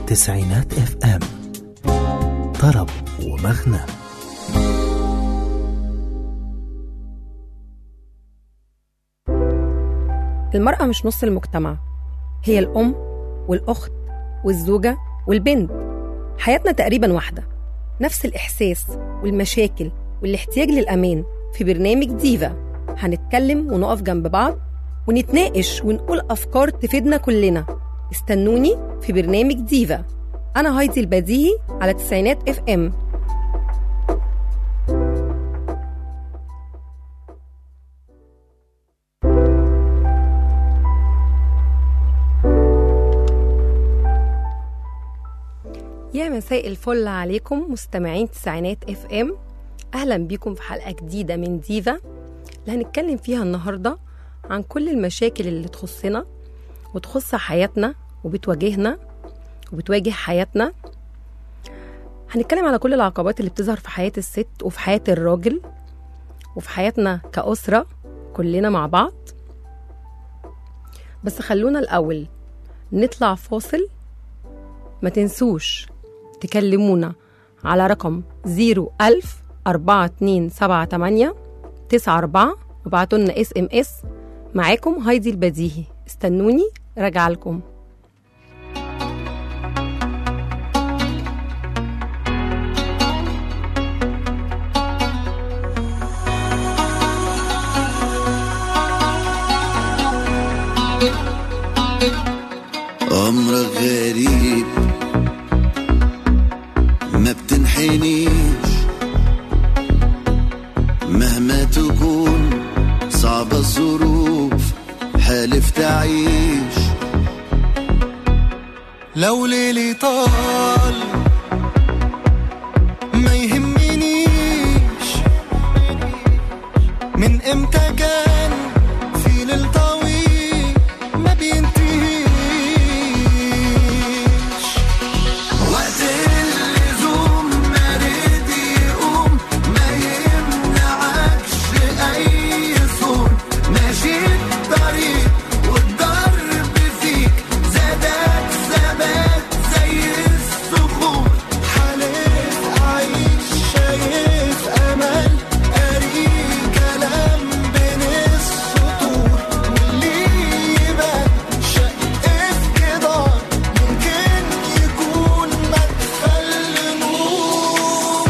تسعينات اف ام طرب ومغنى المرأة مش نص المجتمع هي الأم والأخت والزوجة والبنت حياتنا تقريبا واحدة نفس الإحساس والمشاكل والاحتياج للأمان في برنامج ديفا هنتكلم ونقف جنب بعض ونتناقش ونقول أفكار تفيدنا كلنا استنوني في برنامج ديفا أنا هايدي البديهي على تسعينات اف ام يا مساء الفل عليكم مستمعين تسعينات اف ام اهلا بيكم في حلقه جديده من ديفا اللي هنتكلم فيها النهارده عن كل المشاكل اللي تخصنا وتخص حياتنا وبتواجهنا وبتواجه حياتنا هنتكلم على كل العقبات اللي بتظهر في حياه الست وفي حياه الراجل وفي حياتنا كأسرة كلنا مع بعض بس خلونا الأول نطلع فاصل ما تنسوش تكلمونا على رقم 01000 4278 94 وابعتوا لنا اس ام اس معاكم هايدي البديهي استنوني راجع لكم أمرك غريب ما بتنحنيش مهما تكون صعبة الظروف حالف تعيش لو ليلي طال ما يهمنيش من امتى كان في ليل طويل ما بينتهيش وقت اللزوم ما رد يقوم ما يمنعكش اي صوت ماشي الطريق والضرب فيك زادك ثبات زي الصخور حالف عايش شايف امل قاري كلام بين السطور واللي يبان شق في جدار ممكن يكون مدخل نور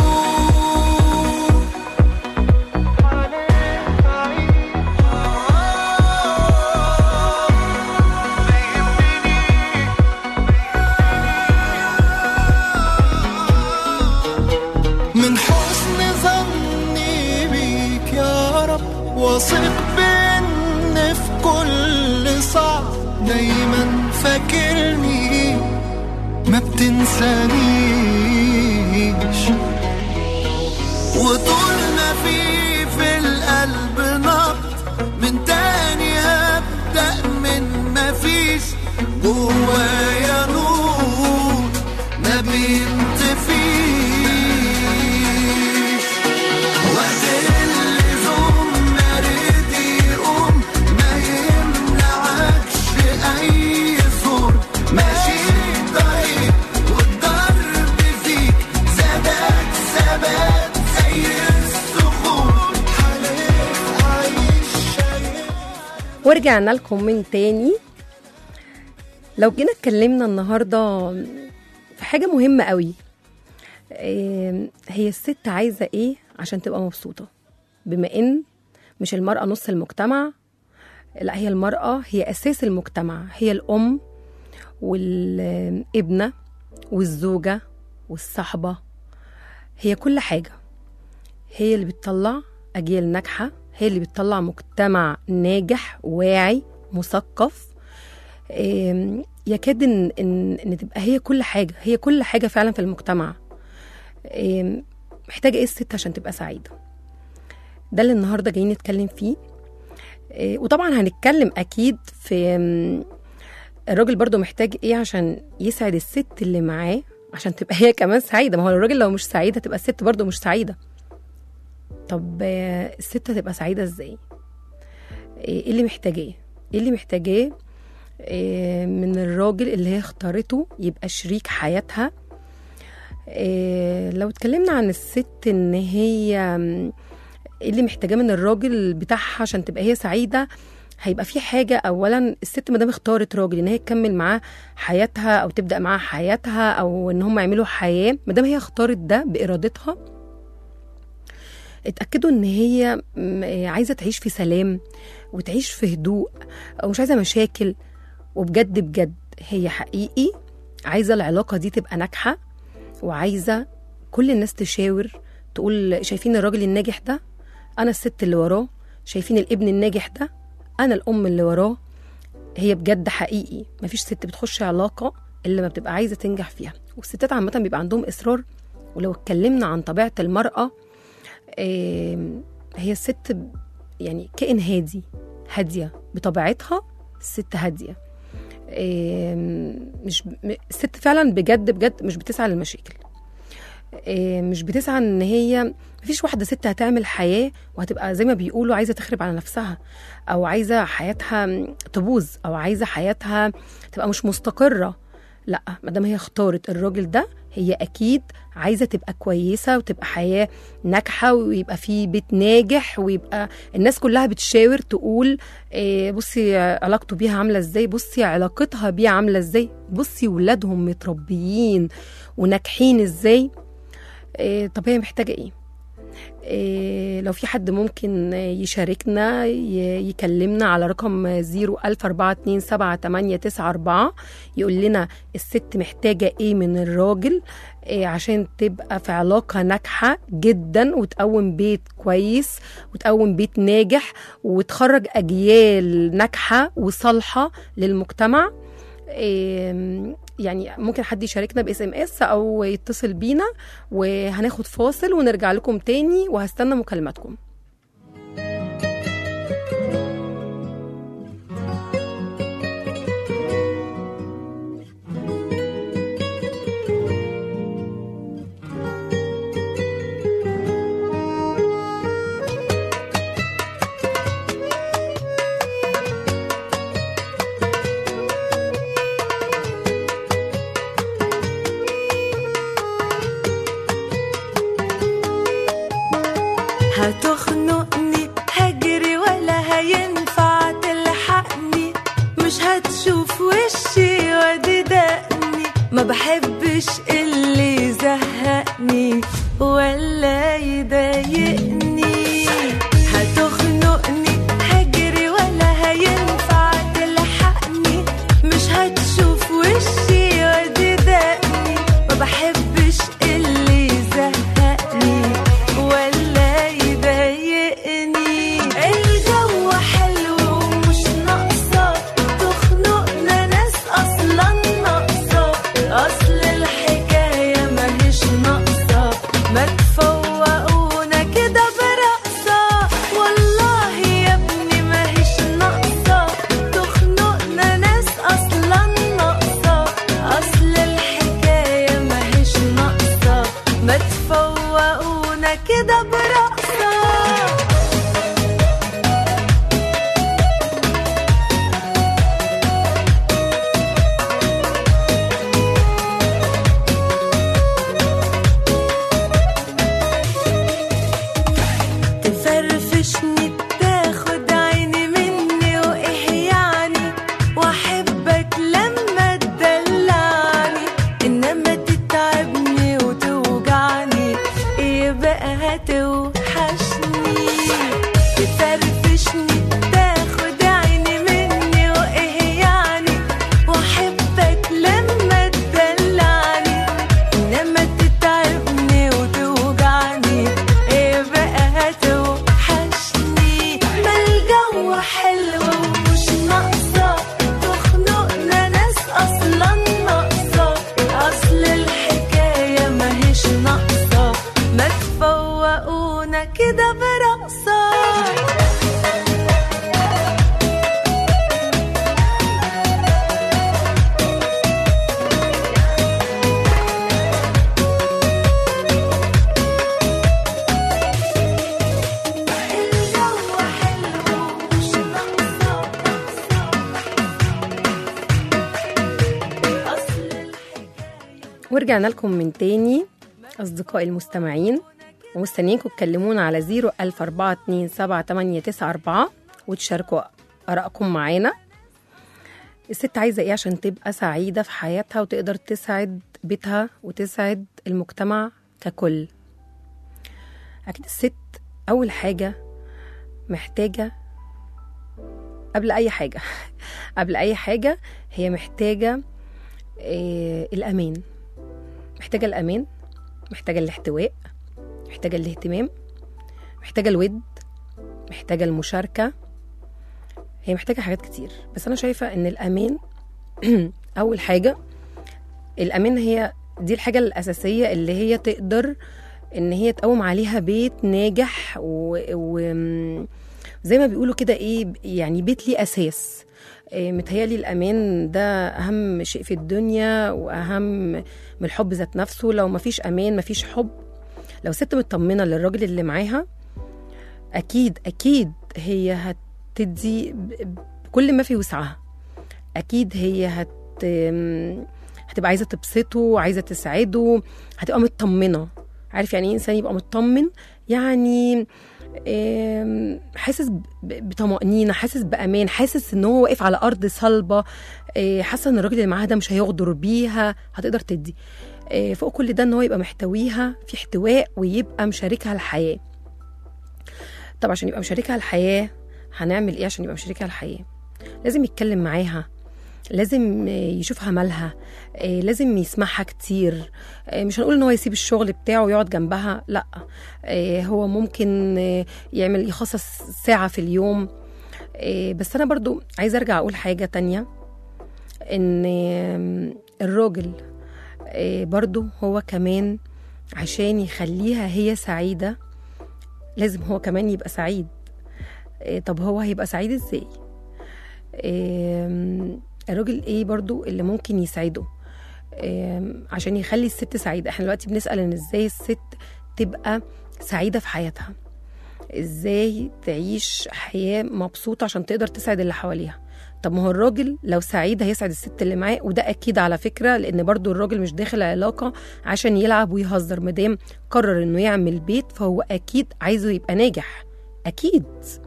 من حسن ظني بيك يا رب واثق بان في كل صعب دايما فاكرني ما بتنسانيش وطول ما في في القلب نبض من تاني هبدأ من ما فيش جوايا نور ما بينطفيش وقت اللزوم ما رد يقوم ما يمنعكش أي صوت ماشي طريق والضرب فيك زادك ثبات زي الصخور حالف عايش شايف ورجعنا لكم من تاني لو جينا اتكلمنا النهارده في حاجه مهمه قوي إيه، هي الست عايزه ايه عشان تبقى مبسوطه بما ان مش المراه نص المجتمع لا هي المراه هي اساس المجتمع هي الام والابنه والزوجه والصحبه هي كل حاجه هي اللي بتطلع اجيال ناجحه هي اللي بتطلع مجتمع ناجح واعي مثقف إم، يكاد ان ان ان تبقى هي كل حاجه هي كل حاجه فعلا في المجتمع إم، محتاجه ايه الست عشان تبقى سعيده ده اللي النهارده جايين نتكلم فيه إيه، وطبعا هنتكلم اكيد في أم، الراجل برضو محتاج ايه عشان يسعد الست اللي معاه عشان تبقى هي كمان سعيده ما هو الراجل لو مش سعيد هتبقى الست برضو مش سعيده طب آه، الست هتبقى سعيده ازاي ايه اللي محتاجاه ايه اللي محتاجاه آه، من الراجل اللي هي اختارته يبقى شريك حياتها آه، لو اتكلمنا عن الست ان هي م، ايه اللي محتاجاه من الراجل بتاعها عشان تبقى هي سعيده هيبقى في حاجه اولا الست ما دام اختارت راجل ان هي تكمل معاه حياتها او تبدا معاه حياتها او ان هم يعملوا حياه ما دام هي اختارت ده بارادتها اتاكدوا ان هي م- عايزه تعيش في سلام وتعيش في هدوء ومش عايزه مشاكل وبجد بجد هي حقيقي عايزه العلاقه دي تبقى ناجحه وعايزه كل الناس تشاور تقول شايفين الراجل الناجح ده انا الست اللي وراه شايفين الابن الناجح ده انا الام اللي وراه هي بجد حقيقي مفيش ست بتخش علاقه الا ما بتبقى عايزه تنجح فيها والستات عامه بيبقى عندهم اصرار ولو اتكلمنا عن طبيعه المراه آم، هي الست ب- يعني كائن هادي هاديه بطبيعتها الست هاديه آم، مش م- الست فعلا بجد بجد مش بتسعى للمشاكل آم، مش بتسعى ان هي مفيش واحده ست هتعمل حياه وهتبقى زي ما بيقولوا عايزه تخرب على نفسها او عايزه حياتها تبوظ او عايزه حياتها تبقى مش مستقره لا ما دام هي اختارت الراجل ده هي اكيد عايزه تبقى كويسه وتبقى حياه ناجحه ويبقى في بيت ناجح ويبقى الناس كلها بتشاور تقول إيه بصي علاقته بيها عامله ازاي بصي علاقتها بيه عامله ازاي بصي ولادهم متربيين وناجحين ازاي إيه طب هي محتاجه ايه إيه لو في حد ممكن يشاركنا ي- يكلمنا على رقم 01427 يقول لنا الست محتاجة ايه من الراجل إيه عشان تبقى في علاقة ناجحة جدا وتقوم بيت كويس وتقوم بيت ناجح وتخرج أجيال ناجحة وصالحة للمجتمع إيه يعني ممكن حد يشاركنا باس ام اس او يتصل بينا وهناخد فاصل ونرجع لكم تاني وهستنى مكالماتكم هتخنقني هجري ولا هينفع تلحقني مش هتشوف وشي وادي دقني ما بحبش اللي يزهقني ولا يضايقني هتخنقني هجري ولا هينفع تلحقني مش هتشوف وشي وادي دقني ما بحبش اللي يزهقني ولا يضايقني الجو حلو ومش ناقصة تخنقنا ناس أصلا ناقصة أصل الحكاية ماهيش ناقصة ما تفوقونا كده برقصة والله يا ابني ماهيش ناقصة تخنقنا ناس أصلا ناقصة أصل الحكاية ماهيش ورجعنا لكم من تاني أصدقائي المستمعين ومستنيينكم تكلمونا على 014278894 وتشاركوا آرائكم معانا الست عايزة إيه عشان تبقى سعيدة في حياتها وتقدر تسعد بيتها وتسعد المجتمع ككل أكيد الست أول حاجة محتاجة قبل أي حاجة قبل أي حاجة هي محتاجة آه، الأمان محتاجة الأمان محتاجة الاحتواء محتاجة الاهتمام محتاجة الود محتاجة المشاركة هي محتاجة حاجات كتير بس أنا شايفة إن الأمان أول حاجة الأمان هي دي الحاجة الأساسية اللي هي تقدر إن هي تقوم عليها بيت ناجح و... و... زي ما بيقولوا كده إيه يعني بيت ليه أساس إيه، متهيألي الأمان ده أهم شيء في الدنيا وأهم من الحب ذات نفسه لو مفيش أمان مفيش حب لو ست مطمنة للراجل اللي معاها أكيد أكيد هي هتدي ب- بكل ما في وسعها أكيد هي هت هتبقى عايزة تبسطه عايزة تسعده هتبقى مطمنة عارف يعني ايه انسان يبقى مطمن يعني آم، حاسس ب- بطمأنينة حاسس بأمان حاسس ان هو واقف على أرض صلبة آه، حاسة ان الراجل اللي معاها ده مش هيغدر بيها هتقدر تدي آه، فوق كل ده ان هو يبقى محتويها في احتواء ويبقى مشاركها الحياة طب عشان يبقى مشاركها الحياة هنعمل ايه عشان يبقى مشاركها الحياة لازم يتكلم معاها لازم آه، يشوفها مالها آه، لازم يسمعها كتير آه، مش هنقول ان هو يسيب الشغل بتاعه ويقعد جنبها لا آه، هو ممكن آه، يعمل يخصص ساعة في اليوم آه، بس انا برضو عايزه ارجع اقول حاجة تانية ان آم، الراجل آه، برضو هو كمان عشان يخليها هي سعيدة لازم هو كمان يبقى سعيد آه، طب هو هيبقى سعيد ازاي آم، الراجل ايه برضو اللي ممكن يسعده آم، عشان يخلي الست سعيدة احنا دلوقتي بنسأل ان ازاي الست تبقى سعيدة في حياتها ازاي تعيش حياة مبسوطة عشان تقدر تسعد اللي حواليها طب ما هو الراجل لو سعيد هيسعد الست اللي معاه وده اكيد على فكره لان برضو الراجل مش داخل علاقه عشان يلعب ويهزر مادام قرر انه يعمل بيت فهو اكيد عايزه يبقى ناجح اكيد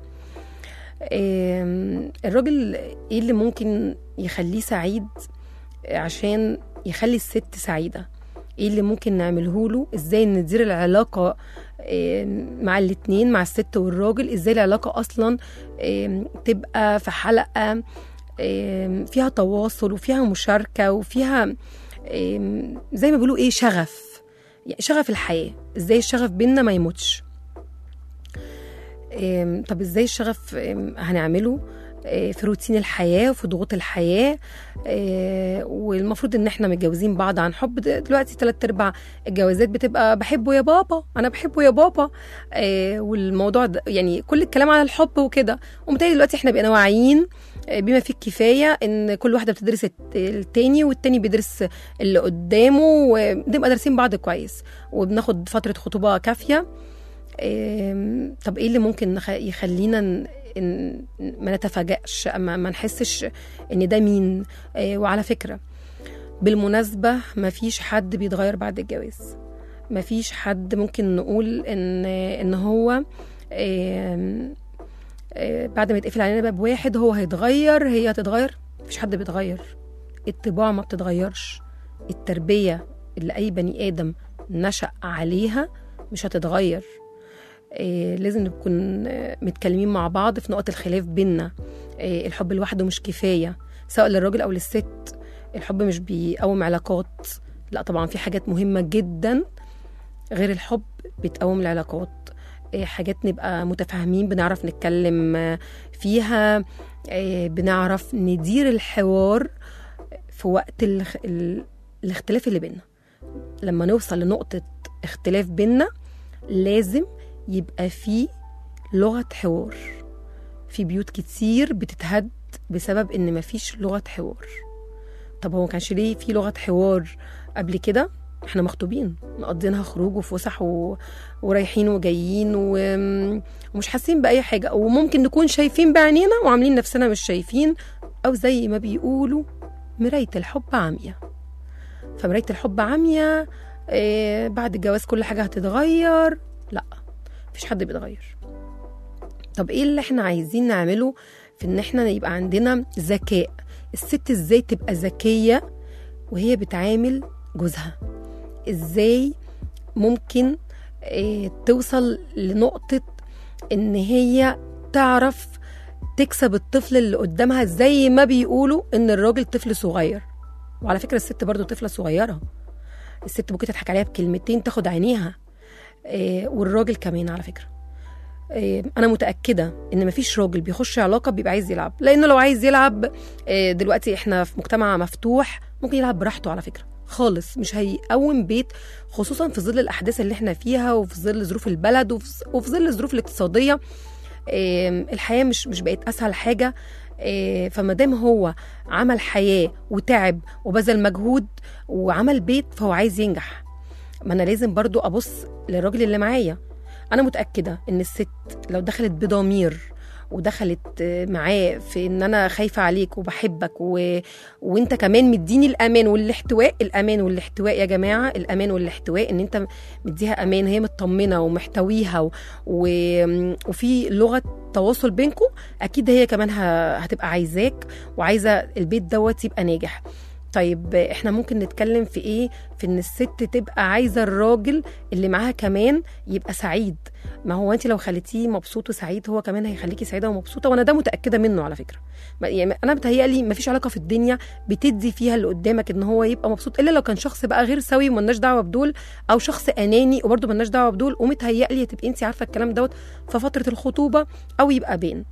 آم، الراجل ايه اللي ممكن يخليه سعيد عشان يخلي الست سعيده ايه اللي ممكن نعمله له ازاي ندير العلاقه آم، مع الاتنين مع الست والراجل ازاي العلاقه اصلا آم، تبقى في حلقه آم، فيها تواصل وفيها مشاركه وفيها آم، زي ما بيقولوا ايه شغف يعني شغف الحياه ازاي الشغف بينا ما يموتش آم، طب ازاي الشغف آم، هنعمله آه، في روتين الحياة وفي ضغوط الحياة آه، والمفروض ان احنا متجوزين بعض عن حب د- دلوقتي تلات ارباع الجوازات بتبقى بحبه يا بابا انا بحبه يا بابا آه، والموضوع ده يعني كل الكلام على الحب وكده ومتهيألي دلوقتي احنا بقينا واعيين آه، بما فيه الكفاية ان كل واحدة بتدرس الت- التاني والتاني بيدرس اللي قدامه ونبقى دارسين بعض كويس وبناخد فترة خطوبة كافية آم، طب ايه اللي ممكن نخ- يخلينا ن- ن- ما نتفاجئش ما, ما نحسش ان ده مين آه، وعلى فكره بالمناسبه ما فيش حد بيتغير بعد الجواز ما فيش حد ممكن نقول ان ان هو آم، آه، بعد ما يتقفل علينا باب واحد هو هيتغير هي هتتغير مفيش حد بيتغير الطباع ما بتتغيرش التربيه اللي اي بني ادم نشأ عليها مش هتتغير إيه لازم نكون آه، متكلمين مع بعض في نقط الخلاف بينا إيه الحب لوحده مش كفاية سواء للراجل أو للست الحب مش بيقوم علاقات لا طبعا في حاجات مهمة جدا غير الحب بتقوم العلاقات إيه حاجات نبقى متفاهمين بنعرف نتكلم آه، فيها إيه بنعرف ندير الحوار في وقت الاخ... ال... الاختلاف اللي بينا لما نوصل لنقطة اختلاف بينا لازم يبقى في لغة حوار في بيوت كتير بتتهد بسبب ان مفيش لغة حوار طب هو ما كانش ليه في لغة حوار قبل كده احنا مخطوبين مقضينها خروج وفسح و... ورايحين وجايين و... ومش حاسين بأي حاجة وممكن نكون شايفين بعينينا وعاملين نفسنا مش شايفين أو زي ما بيقولوا مراية الحب عمية فمرايه الحب عاميه إيه بعد الجواز كل حاجه هتتغير لا مفيش حد بيتغير طب ايه اللي احنا عايزين نعمله في ان احنا يبقى عندنا ذكاء الست ازاي تبقى ذكيه وهي بتعامل جوزها ازاي ممكن إيه توصل لنقطه ان هي تعرف تكسب الطفل اللي قدامها زي ما بيقولوا ان الراجل طفل صغير وعلى فكره الست برضو طفله صغيره الست ممكن تضحك عليها بكلمتين تاخد عينيها إيه والراجل كمان على فكره إيه انا متاكده ان مفيش راجل بيخش علاقه بيبقى عايز يلعب لانه لو عايز يلعب إيه دلوقتي احنا في مجتمع مفتوح ممكن يلعب براحته على فكره خالص مش هيقوم بيت خصوصا في ظل الاحداث اللي احنا فيها وفي ظل ظروف البلد وفي وفي ظل الظروف الاقتصاديه إيه الحياه مش مش بقت اسهل حاجه إيه فما دام هو عمل حياه وتعب وبذل مجهود وعمل بيت فهو عايز ينجح ما انا لازم برضو ابص للراجل اللي معايا انا متاكده ان الست لو دخلت بضمير ودخلت آه، معاه في ان انا خايفه عليك وبحبك و... وانت كمان مديني الامان والاحتواء الامان والاحتواء يا جماعه الامان والاحتواء ان انت مديها امان هي مطمنه ومحتويها و... و... وفي لغه تواصل بينكم اكيد هي كمان ه... هتبقى عايزاك وعايزه البيت دوت يبقى ناجح طيب احنا ممكن نتكلم في ايه في ان الست تبقى عايزه الراجل اللي معاها كمان يبقى سعيد ما هو انت لو خليتيه مبسوط وسعيد هو كمان هيخليكي سعيده ومبسوطه وانا ده متاكده منه على فكره ما- يعني انا بتهيألي ما فيش علاقه في الدنيا بتدي فيها اللي قدامك ان هو يبقى مبسوط الا لو كان شخص بقى غير سوي وملناش دعوه بدول او شخص اناني وبرده ملناش دعوه بدول ومتهيألي تبقي انت عارفه الكلام دوت في فتره الخطوبه او يبقى بين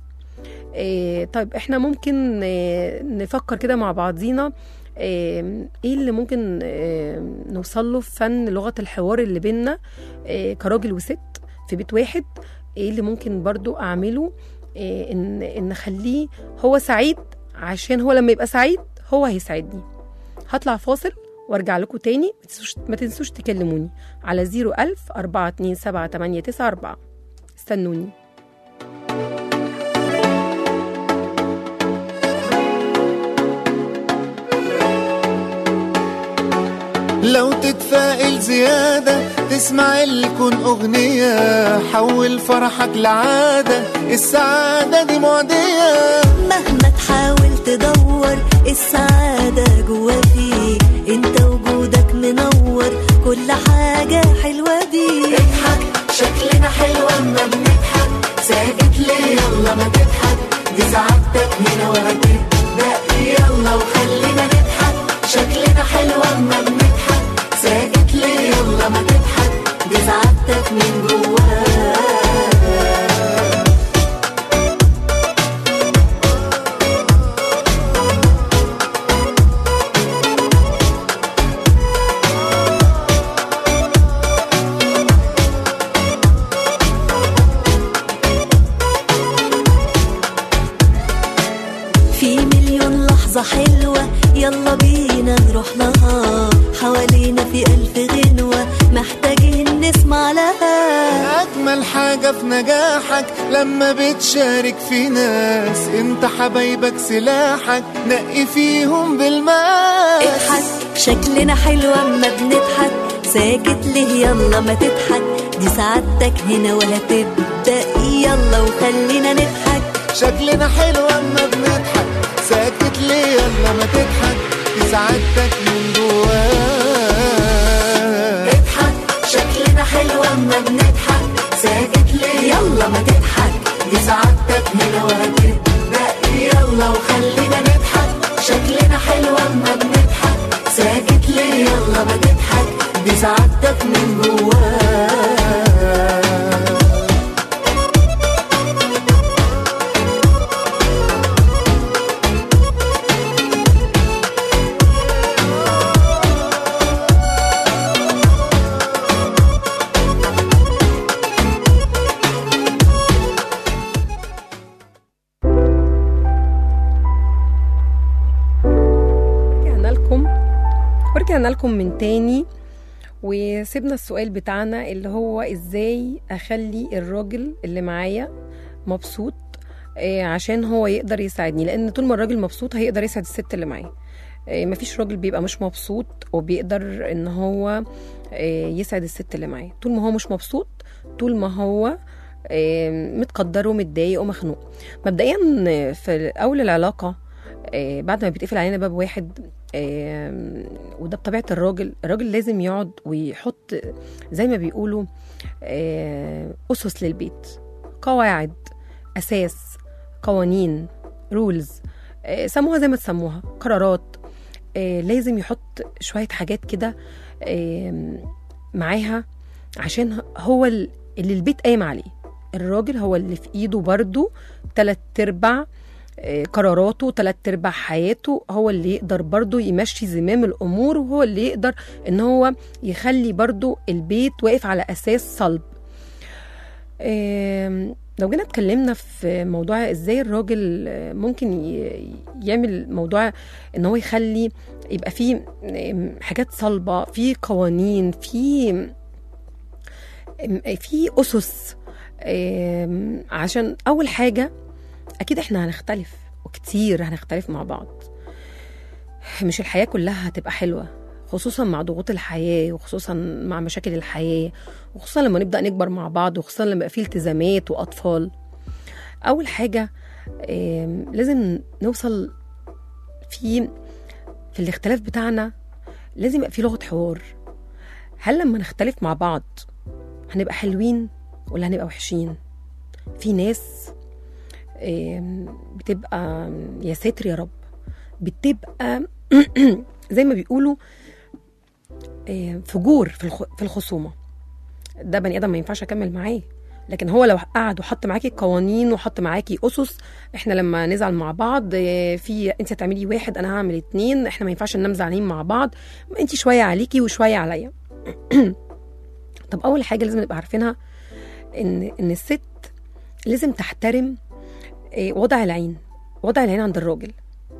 إيه طيب احنا ممكن إيه نفكر كده مع بعضينا إيه ايه اللي ممكن إيه نوصل له في فن لغه الحوار اللي بينا إيه كراجل وست في بيت واحد ايه اللي ممكن برضو اعمله إيه ان ان اخليه هو سعيد عشان هو لما يبقى سعيد هو هيسعدني هطلع فاصل وارجع لكم تاني ما تنسوش, ما تنسوش تكلموني على 01000 427 استنوني لو تتفائل زيادة تسمع الكون أغنية حول فرحك لعادة السعادة دي معدية مهما تحاول تدور السعادة جوا فيك انت وجودك منور كل حاجة حلوة بيك اضحك شكلنا حلو اما بنضحك ساكت ليه يلا ما تضحك دي سعادتك هنا وهتبدأ يلا وخلينا نضحك شكلنا حلو اما بنضحك ساكت ليه يلا ما تضحك دي سعادتك من جواك في مليون لحظة حلوة يلا بينا نروح لها حوالينا في ألف غنوة محتاجين نسمع لها أجمل حاجة في نجاحك لما بتشارك في ناس انت حبايبك سلاحك نقي فيهم بالماس اضحك شكلنا حلو اما بنضحك ساكت ليه يلا ما تضحك دي سعادتك هنا وهتبدأ يلا وخلينا نضحك شكلنا حلو اما بنضحك ساكت ليه يلا ما تضحك دي سعادتك من جواك اضحك شكلنا حلو اما بنضحك ساكت ليه يلا ما تضحك دي سعادتك هنا وهتبدأ يلا وخلينا نضحك شكلنا حلو اما بنضحك ساكت ليه يلا ما تضحك دي سعادتك من جواك رجعنا لكم ورجعنا لكم من تاني وسيبنا السؤال بتاعنا اللي هو ازاي اخلي الراجل اللي معايا مبسوط آه، عشان هو يقدر يساعدني لان طول ما الراجل مبسوط هيقدر يسعد الست اللي معاه آه، مفيش راجل بيبقى مش مبسوط وبيقدر ان هو آه، يسعد الست اللي معاه طول ما هو مش مبسوط طول ما هو آه، متقدر ومتضايق ومخنوق مبدئيا آه، في اول العلاقه آه، بعد ما بيتقفل علينا باب واحد آه، وده بطبيعه الراجل الراجل لازم يقعد ويحط زي ما بيقولوا آه، اسس للبيت قواعد اساس قوانين رولز سموها زي ما تسموها قرارات آه، لازم يحط شويه حاجات كده آه، معاها عشان هو ال- اللي البيت قايم عليه الراجل هو اللي في ايده برضو تلات ارباع آه، قراراته تلات ارباع حياته هو اللي يقدر برضو يمشي زمام الامور وهو اللي يقدر ان هو يخلي برضو البيت واقف على اساس صلب آم، لو جينا اتكلمنا في موضوع ازاي الراجل آه، ممكن ي- يعمل موضوع ان هو يخلي يبقى فيه آم، حاجات صلبه في قوانين في آم، في اسس آم، عشان اول حاجه اكيد احنا هنختلف وكتير هنختلف مع بعض مش الحياه كلها هتبقى حلوه خصوصا مع ضغوط الحياه وخصوصا مع مشاكل الحياه وخصوصا لما نبدا نكبر مع بعض وخصوصا لما يبقى في التزامات واطفال اول حاجه آم، لازم نوصل في في الاختلاف بتاعنا لازم يبقى في لغه حوار هل لما نختلف مع بعض هنبقى حلوين ولا هنبقى وحشين في ناس آم، بتبقى يا ساتر يا رب بتبقى زي ما بيقولوا آه، فجور في الخ- في الخصومه ده بني ادم ما ينفعش اكمل معاه لكن هو لو قعد وحط معاكي قوانين وحط معاكي اسس احنا لما نزعل مع بعض آه، في انت هتعملي واحد انا هعمل اتنين احنا ما ينفعش ننام زعلانين مع بعض انت شويه عليكي وشويه عليا طب اول حاجه لازم نبقى عارفينها ان ان الست لازم تحترم آه، وضع العين وضع العين عند الراجل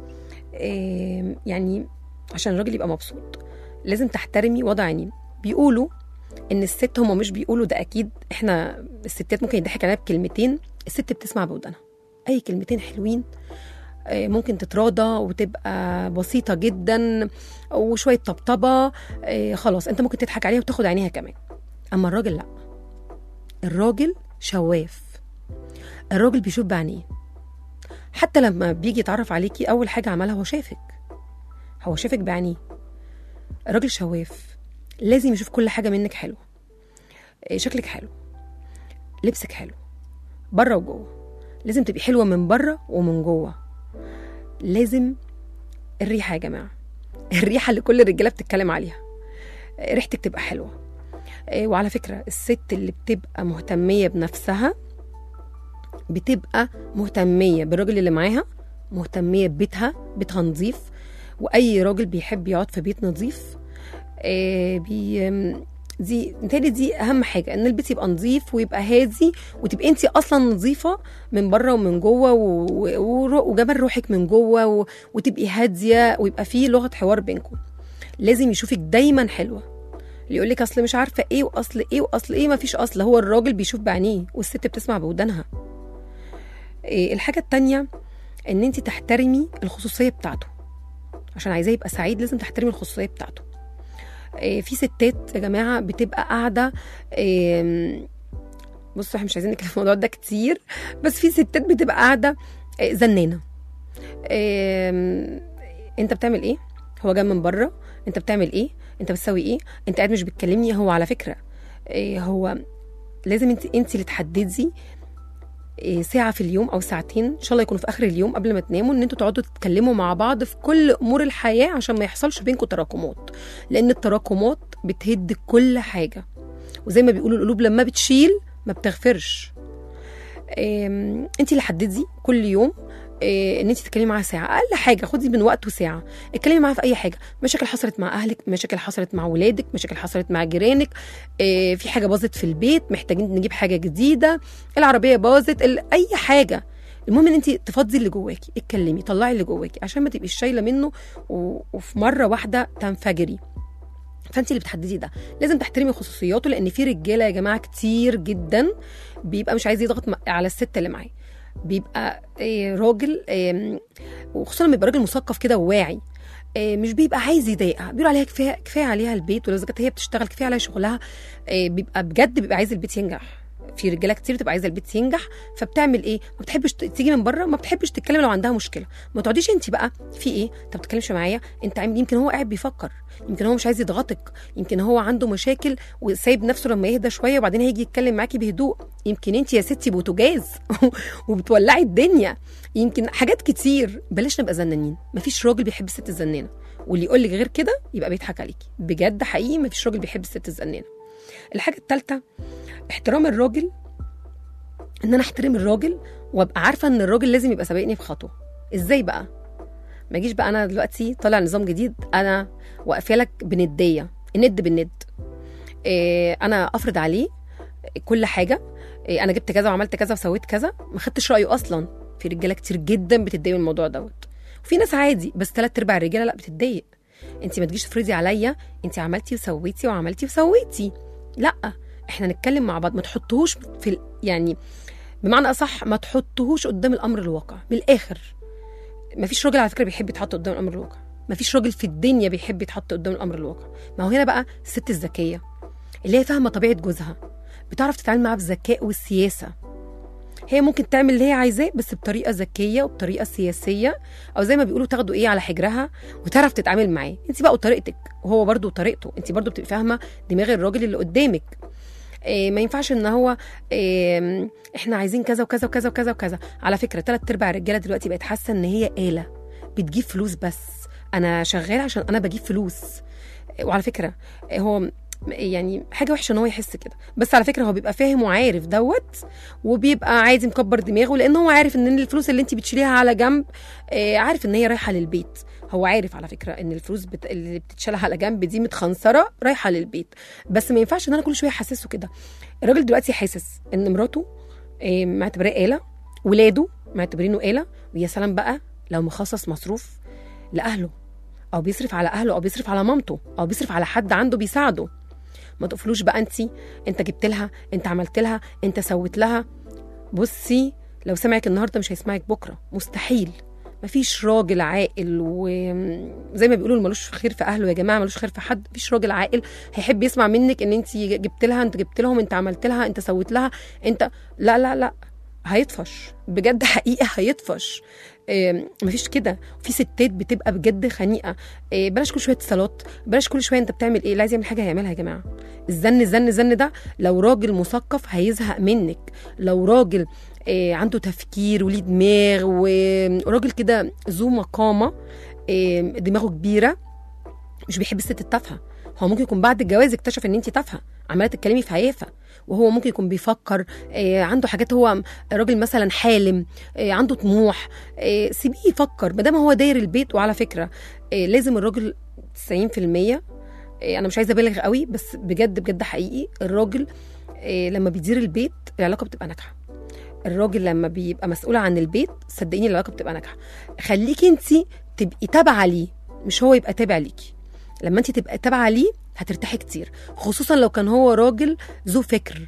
آه، يعني عشان الراجل يبقى مبسوط لازم تحترمي وضع عينيه بيقولوا ان الست هما مش بيقولوا ده اكيد احنا الستات ممكن يضحك علينا بكلمتين الست بتسمع بودانها اي كلمتين حلوين آه، ممكن تتراضى وتبقى بسيطة جدا وشوية طبطبة آه، خلاص انت ممكن تضحك عليها وتاخد عينيها كمان اما الراجل لا الراجل شواف الراجل بيشوف بعينيه حتى لما بيجي يتعرف عليكي اول حاجة عملها هو شافك هو شافك بعينيه الراجل شواف لازم يشوف كل حاجة منك حلوة إيه، شكلك حلو لبسك حلو بره وجوه لازم تبقي حلوة من بره ومن جوه لازم الريحة يا جماعة الريحة اللي كل الرجالة بتتكلم عليها إيه، ريحتك تبقى حلوة إيه، وعلى فكرة الست اللي بتبقى مهتمية بنفسها بتبقى مهتمية بالراجل اللي معاها مهتمية ببيتها بيتها نظيف وأي راجل بيحب يقعد في بيت نظيف آه، بي آم، دي متهيألي دي اهم حاجه ان البيت يبقى نظيف ويبقى هادي وتبقي انت اصلا نظيفه من بره ومن جوه و- و- وجمال روحك من جوه و- وتبقي هاديه ويبقى فيه لغه حوار بينكم لازم يشوفك دايما حلوه اللي يقول لك اصل مش عارفه ايه واصل ايه واصل ايه مفيش اصل هو الراجل بيشوف بعينيه والست بتسمع بودانها إيه الحاجه التانية ان انت تحترمي الخصوصيه بتاعته عشان عايزاه يبقى سعيد لازم تحترمي الخصوصيه بتاعته إيه، في ستات يا جماعه بتبقى قاعده إيه، بصوا احنا مش عايزين نتكلم في الموضوع ده كتير بس في ستات بتبقى قاعده إيه، زنانه إيه، انت بتعمل ايه هو جاي من بره انت بتعمل ايه انت بتسوي ايه انت قاعد مش بتكلمني هو على فكره إيه هو لازم انت انت اللي تحددي إيه، ساعة في اليوم أو ساعتين إن شاء الله يكونوا في آخر اليوم قبل ما تناموا إن أنتوا تقعدوا تتكلموا مع بعض في كل أمور الحياة عشان ما يحصلش بينكم تراكمات لأن التراكمات بتهد كل حاجة وزي ما بيقولوا القلوب لما بتشيل ما بتغفرش انت اللي حددي كل يوم إيه، ان انت تتكلمي معاها ساعه اقل حاجه خدي من وقته ساعه اتكلمي معاها في اي حاجه مشاكل حصلت مع اهلك مشاكل حصلت مع ولادك مشاكل حصلت مع جيرانك إيه، في حاجه باظت في البيت محتاجين نجيب حاجه جديده العربيه باظت ال- اي حاجه المهم ان انت تفضي اللي جواكي اتكلمي طلعي اللي جواكي عشان ما تبقيش شايله منه و... وفي مره واحده تنفجري فانت اللي بتحددي ده لازم تحترمي خصوصياته لان في رجاله يا جماعه كتير جدا بيبقى مش عايز يضغط م- على الست اللي معاه بيبقى إيه، راجل إيه، وخصوصا لما يبقى راجل مثقف كده وواعي آه، مش بيبقى عايز يضايقها بيقول عليها كفايه كفايه عليها البيت ولو إذا كانت هي بتشتغل كفايه عليها شغلها آه، بيبقى بجد بيبقى عايز البيت ينجح في رجاله كتير بتبقى عايزه البيت ينجح فبتعمل ايه ما بتحبش ت- تيجي من بره ما بتحبش تتكلم لو عندها مشكله ما تقعديش انت بقى في ايه انت ما بتتكلمش معايا انت عامل يمكن هو قاعد بيفكر يمكن هو مش عايز يضغطك يمكن هو عنده مشاكل وسايب نفسه لما يهدى شويه وبعدين هيجي يتكلم معاكي بهدوء يمكن انت يا ستي بوتجاز وبتولعي الدنيا يمكن حاجات كتير بلاش نبقى زنانين مفيش راجل بيحب الست الزنانه واللي يقول لك غير كده يبقى بيضحك عليكي بجد حقيقي مفيش راجل بيحب الست الزنانه الحاجه الثالثه احترام الراجل ان انا احترم الراجل وابقى عارفه ان الراجل لازم يبقى سابقني بخطوه ازاي بقى ما اجيش بقى انا دلوقتي طالع نظام جديد انا واقفه لك بنديه الند بالند إيه انا افرض عليه كل حاجه إيه انا جبت كذا وعملت كذا وسويت كذا ما خدتش رايه اصلا في رجاله كتير جدا بتتضايق من الموضوع دوت وفي ناس عادي بس ثلاث ارباع الرجاله لا بتتضايق انت ما تجيش تفرضي عليا انت عملتي وسويتي وعملتي وسويتي لا احنا نتكلم مع بعض ما تحطوهوش في ال- يعني بمعنى اصح ما تحطوهوش قدام الامر الواقع من الاخر ما فيش راجل على فكره بيحب يتحط قدام الامر الواقع ما فيش راجل في الدنيا بيحب يتحط قدام الامر الواقع ما هو هنا بقى الست الذكيه اللي هي فاهمه طبيعه جوزها بتعرف تتعامل معاه بذكاء والسياسه هي ممكن تعمل اللي هي عايزاه بس بطريقه ذكيه وبطريقه سياسيه او زي ما بيقولوا تاخدوا ايه على حجرها وتعرف تتعامل معاه انت بقى وطريقتك وهو برضو طريقته انت برضو بتبقي فاهمه دماغ الراجل اللي قدامك إيه ما ينفعش ان هو إيه احنا عايزين كذا وكذا وكذا وكذا وكذا على فكره ثلاث ارباع الرجاله دلوقتي بقت حاسه ان هي آلة بتجيب فلوس بس انا شغال عشان انا بجيب فلوس وعلى فكره هو يعني حاجه وحشه ان هو يحس كده بس على فكره هو بيبقى فاهم وعارف دوت وبيبقى عادي مكبر دماغه لان هو عارف ان الفلوس اللي انت بتشيليها على جنب آه، عارف ان هي رايحه للبيت هو عارف على فكره ان الفلوس بت... اللي بتتشال على جنب دي متخنصره رايحه للبيت بس ما ينفعش ان انا كل شويه احسسه كده الراجل دلوقتي حاسس ان مراته آه، معتبراه آلة ولاده معتبرينه آلة ويا سلام بقى لو مخصص مصروف لاهله او بيصرف على اهله او بيصرف على مامته او بيصرف على حد عنده بيساعده ما تقفلوش بقى انت انت جبت لها انت عملت لها انت سويت لها بصي لو سمعك النهارده مش هيسمعك بكره مستحيل مفيش راجل عاقل وزي ما بيقولوا ملوش خير في اهله يا جماعه ملوش خير في حد مفيش راجل عاقل هيحب يسمع منك ان انت جبت لها انت جبت لهم انت عملت لها انت سويت لها انت لا لا لا هيطفش بجد حقيقه هيطفش إيه، مفيش كده في ستات بتبقى بجد خنيقه إيه، بلاش كل شويه اتصالات بلاش كل شويه انت بتعمل ايه اللي عايز يعمل حاجه هيعملها يا جماعه الزن الزن الزن ده لو راجل مثقف هيزهق منك لو راجل إيه، عنده تفكير وليه دماغ وراجل كده ذو مقامه إيه، دماغه كبيره مش بيحب الست التافهه هو ممكن يكون بعد الجواز اكتشف ان انت تافهه عماله تتكلمي في هيافه وهو ممكن يكون بيفكر آه، عنده حاجات هو راجل مثلا حالم آه، عنده طموح آه، سيبيه يفكر ما دام هو داير البيت وعلى فكره آه، لازم الراجل 90% آه، انا مش عايزه ابالغ قوي بس بجد بجد حقيقي الراجل آه، لما بيدير البيت العلاقه بتبقى ناجحه الراجل لما بيبقى مسؤول عن البيت صدقيني العلاقه بتبقى ناجحه خليكي انت تبقي تابعه ليه مش هو يبقى تابع ليكي لما انت تبقى تابعه ليه هترتاحي كتير خصوصا لو كان هو راجل ذو فكر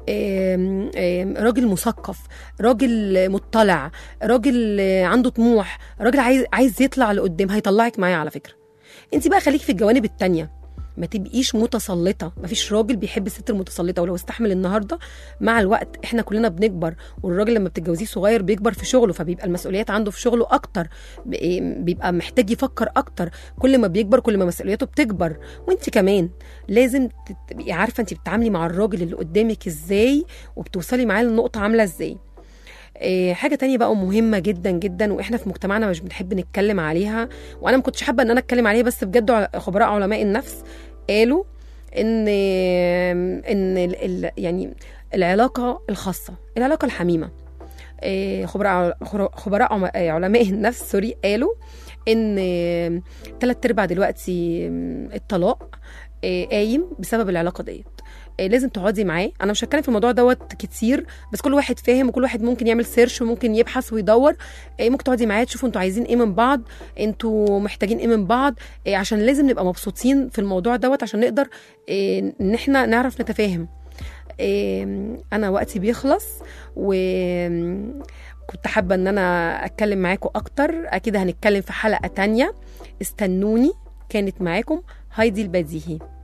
آم، آم، راجل مثقف راجل مطلع راجل آه، عنده طموح راجل عايز عايز يطلع لقدام هيطلعك معاه على فكره انت بقى خليكي في الجوانب التانية ما تبقيش متسلطه مفيش راجل بيحب الست المتسلطه ولو استحمل النهارده مع الوقت احنا كلنا بنكبر والراجل لما بتتجوزيه صغير بيكبر في شغله فبيبقى المسؤوليات عنده في شغله اكتر ب- بيبقى محتاج يفكر اكتر كل ما بيكبر كل ما مسؤولياته بتكبر وانت كمان لازم تبقي عارفه انت بتتعاملي مع الراجل اللي قدامك ازاي وبتوصلي معاه لنقطه عامله ازاي إيه، حاجه تانية بقى مهمه جدا جدا واحنا في مجتمعنا مش بنحب نتكلم عليها وانا ما كنتش حابه ان انا اتكلم عليها بس بجد ع- خبراء علماء النفس قالوا ان ان ال ال يعني العلاقه الخاصه العلاقه الحميمه إيه، خبراء خبراء عم- علماء النفس سوري قالوا ان ثلاث ارباع دلوقتي الطلاق إيه، قايم بسبب العلاقه ديت إيه، لازم تقعدي معاه انا مش هتكلم في الموضوع دوت كتير بس كل واحد فاهم وكل واحد ممكن يعمل سيرش وممكن يبحث ويدور إيه، ممكن تقعدي معاه تشوفوا انتوا عايزين ايه من بعض انتوا محتاجين ايه من بعض إيه، عشان لازم نبقى مبسوطين في الموضوع دوت عشان نقدر إيه، ان احنا نعرف نتفاهم إيه، انا وقتي بيخلص و كنت حابة ان انا اتكلم معاكم اكتر اكيد هنتكلم في حلقة تانية استنوني كانت معاكم هايدي البديهي